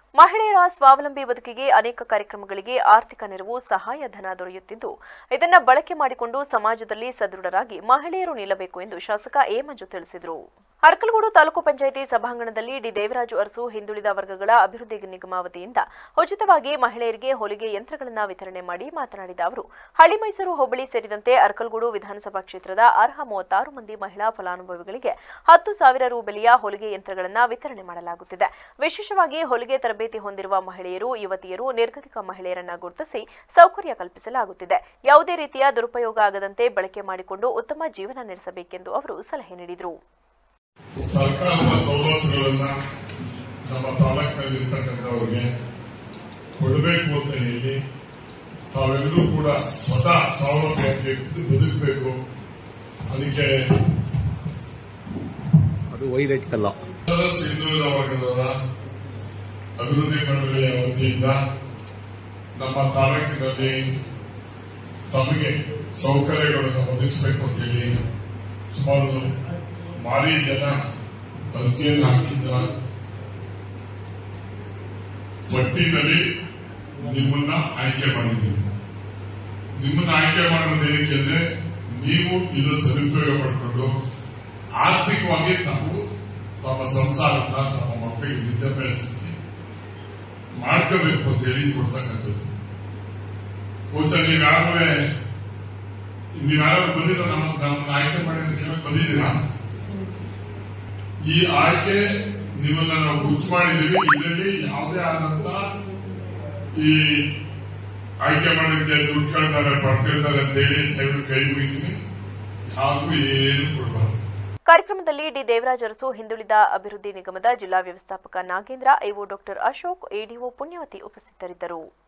ಮಹಿಳೆಯರ ಸ್ವಾವಲಂಬಿ ಬದುಕಿಗೆ ಅನೇಕ ಕಾರ್ಯಕ್ರಮಗಳಿಗೆ ಆರ್ಥಿಕ ನೆರವು ಸಹಾಯಧನ ದೊರೆಯುತ್ತಿದ್ದು ಇದನ್ನ ಬಳಕೆ ಮಾಡಿಕೊಂಡು ಸಮಾಜದಲ್ಲಿ ಸದೃಢರಾಗಿ ಮಹಿಳೆಯರು ನಿಲ್ಲಬೇಕು ಎಂದು ಶಾಸಕ ಎ ಮಂಜು ತಿಳಿಸಿದರು ಅರ್ಕಲಗೂಡು ತಾಲೂಕು ಪಂಚಾಯಿತಿ ಸಭಾಂಗಣದಲ್ಲಿ ಡಿ ದೇವರಾಜು ಅರಸು ಹಿಂದುಳಿದ ವರ್ಗಗಳ ಅಭಿವೃದ್ಧಿ ನಿಗಮ ವತಿಯಿಂದ ಉಚಿತವಾಗಿ ಮಹಿಳೆಯರಿಗೆ ಹೊಲಿಗೆ ಯಂತ್ರಗಳನ್ನು ವಿತರಣೆ ಮಾಡಿ ಮಾತನಾಡಿದ ಅವರು ಹಳ್ಳಿ ಮೈಸೂರು ಹೋಬಳಿ ಸೇರಿದಂತೆ ಅರ್ಕಲಗೂಡು ವಿಧಾನಸಭಾ ಕ್ಷೇತ್ರದ ಅರ್ಹ ಮೂವತ್ತಾರು ಮಂದಿ ಮಹಿಳಾ ಫಲಾನುಭವಿಗಳಿಗೆ ಹತ್ತು ಸಾವಿರ ರು ಬೆಲೆಯ ಹೊಲಿಗೆ ಯಂತ್ರಗಳನ್ನು ವಿತರಣೆ ಮಾಡಲಾಗುತ್ತಿದೆ ವಿಶೇಷವಾಗಿ ಹೊಲಿಗೆ ತರಬೇತಿ ಹೊಂದಿರುವ ಮಹಿಳೆಯರು ಯುವತಿಯರು ನಿರ್ಗತಿಕ ಮಹಿಳೆಯರನ್ನ ಗುರುತಿಸಿ ಸೌಕರ್ಯ ಕಲ್ಪಿಸಲಾಗುತ್ತಿದೆ ಯಾವುದೇ ರೀತಿಯ ದುರುಪಯೋಗ ಆಗದಂತೆ ಬಳಕೆ ಮಾಡಿಕೊಂಡು ಉತ್ತಮ ಜೀವನ ನಡೆಸಬೇಕೆಂದು ಅವರು ಸಲಹೆ ನೀಡಿದರು ಸರ್ಕಾರದ ಸವಲತ್ತುಗಳನ್ನ ನಮ್ಮ ತಾಲೂಕಿನಲ್ಲಿ ಇರ್ತಕ್ಕಂಥವ್ರಿಗೆ ಕೊಡಬೇಕು ಅಂತ ಹೇಳಿ ತಾವೆಲ್ಲರೂ ಕೂಡ ಸ್ವತಃ ಸ್ವಾವಲಂಬಿಯಾಗಿ ಬದುಕಬೇಕು ಅದಕ್ಕೆ ಅದು ವೈರೈಟಿಕಲ್ಲ ಹಿಂದುಳಿದ ವರ್ಗದ ಅಭಿವೃದ್ಧಿ ಮಂಡಳಿಯ ವತಿಯಿಂದ ನಮ್ಮ ತಾಲೂಕಿನಲ್ಲಿ ತಮಗೆ ಸೌಕರ್ಯಗಳನ್ನು ಒದಗಿಸಬೇಕು ಅಂತೇಳಿ ಸುಮಾರು ಭಾರಿ ಜನ ಅರ್ಜಿಯನ್ನು ಹಾಕಿದ್ದ ಪಟ್ಟಿನಲ್ಲಿ ನಿಮ್ಮನ್ನ ಆಯ್ಕೆ ಮಾಡಿದ್ದೀವಿ ನಿಮ್ಮನ್ನ ಆಯ್ಕೆ ಮಾಡೋದು ಏನಕ್ಕೆ ಅಂದ್ರೆ ನೀವು ಇದು ಸದುಪಯೋಗ ಮಾಡಿಕೊಂಡು ಆರ್ಥಿಕವಾಗಿ ತಾವು ತಮ್ಮ ಸಂಸಾರನ ತಮ್ಮ ಮಕ್ಕಳಿಗೆ ವಿದ್ಯಾಭ್ಯಾಸಕ್ಕೆ ಮಾಡ್ಕೋಬೇಕು ಅಂತ ಹೇಳಿ ಕೊಡ್ತಕ್ಕಂಥದ್ದು ಬಹುಶಃ ನೀವ್ಯಾರೇ ನೀವ್ಯಾರು ಬಂದಿರ ನಮ್ಮ ನಮ್ಮನ್ನ ಆಯ್ಕೆ ಮಾಡಿ ಅಂತ ಕೇಳಕ್ ಬಂದಿದ್ದೀರಾ ಈ ಆಯ್ಕೆ ನಿಮ್ಮನ್ನ ನಾವು ಗುರ್ತು ಮಾಡಿದ್ದೀವಿ ಇದರಲ್ಲಿ ಯಾವುದೇ ಆದಂತ ಈ ಆಯ್ಕೆ ಮಾಡಿದ್ದೆ ದುಡ್ಡು ಕೇಳ್ತಾರೆ ಪಡ್ಕೊಳ್ತಾರೆ ಅಂತ ಹೇಳಿ ದಯವಿಟ್ಟು ಕೈ ಮುಗಿತೀನಿ ಯಾರಿಗೂ ಏನು ಕೊಡಬಾರ್ದು ಕಾರ್ಯಕ್ರಮದಲ್ಲಿ ಡಿ ದೇವರಾಜ್ ಅರಸು ಹಿಂದುಳಿದ ಅಭಿವೃದ್ಧಿ ನಿಗಮದ ಜಿಲ್ಲಾ ವ್ಯವಸ್ಥಾಪಕ Nagendra IO doctor Ashok ADO Punyavati ಉಪಸ್ಥಿತರಿದ್ದರು